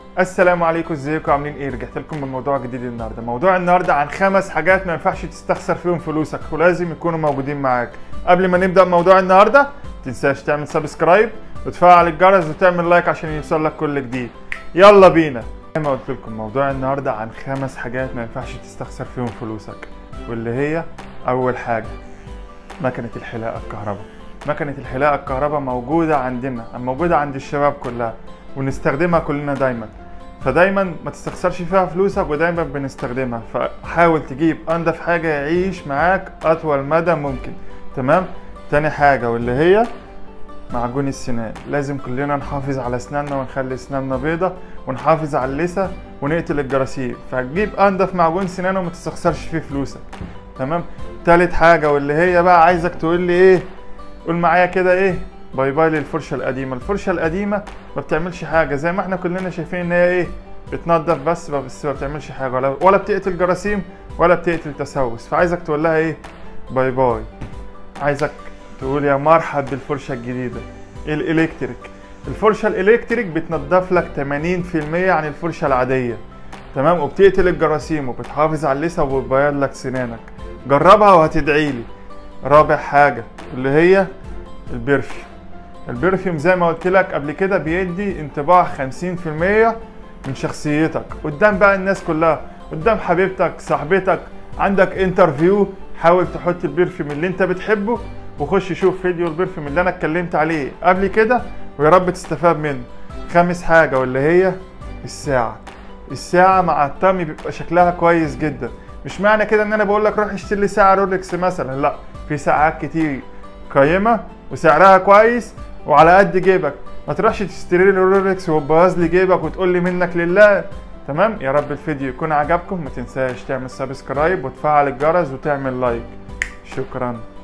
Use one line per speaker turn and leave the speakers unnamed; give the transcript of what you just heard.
السلام عليكم ازيكم عاملين ايه رجعت لكم بموضوع جديد النهارده موضوع النهارده عن خمس حاجات ما ينفعش تستخسر فيهم فلوسك ولازم يكونوا موجودين معاك قبل ما نبدا موضوع النهارده تنساش تعمل سبسكرايب وتفعل الجرس وتعمل لايك عشان يوصل لك كل جديد يلا بينا زي ما قلت لكم موضوع النهارده عن خمس حاجات ما ينفعش تستخسر فيهم فلوسك واللي هي اول حاجه مكنه الحلاقه الكهرباء مكنه الحلاقه الكهرباء موجوده عندنا موجوده عند الشباب كلها ونستخدمها كلنا دايما فدايما ما تستخسرش فيها فلوسك ودايما بنستخدمها فحاول تجيب انضف حاجه يعيش معاك اطول مدى ممكن تمام تاني حاجه واللي هي معجون السنان لازم كلنا نحافظ على اسناننا ونخلي اسناننا بيضة ونحافظ على اللثة ونقتل الجراثيم فهتجيب انضف معجون سنان وما تستخسرش فيه فلوسك تمام تالت حاجة واللي هي بقى عايزك تقول لي ايه قول معايا كده ايه باي باي للفرشة القديمة الفرشة القديمة ما بتعملش حاجة زي ما احنا كلنا شايفين ان هي ايه بتنضف بس بس ما بتعملش حاجة ولا ولا بتقتل جراثيم ولا بتقتل تسوس فعايزك تقول لها ايه باي باي عايزك تقول يا مرحب بالفرشة الجديدة الالكتريك الفرشة الالكتريك بتنضف لك 80% عن الفرشة العادية تمام وبتقتل الجراثيم وبتحافظ على اللثة وبتبيض لك سنانك جربها وهتدعي لي رابع حاجة اللي هي البرفيوم البرفيوم زي ما قلت لك قبل كده بيدي انطباع 50% من شخصيتك قدام بقى الناس كلها قدام حبيبتك صاحبتك عندك انترفيو حاول تحط البرفيوم اللي انت بتحبه وخش شوف فيديو البرفيوم اللي انا اتكلمت عليه قبل كده ويا رب تستفاد منه خامس حاجة واللي هي الساعة الساعة مع الطقم بيبقى شكلها كويس جدا مش معنى كده ان انا بقول لك روح اشتري لي ساعة رولكس مثلا لا في ساعات كتير قيمة وسعرها كويس وعلى قد جيبك ما تروحش تشتري لي رولكس وتبوظ لي جيبك وتقول لي منك لله تمام يا رب الفيديو يكون عجبكم ما تنساش تعمل سبسكرايب وتفعل الجرس وتعمل لايك شكرا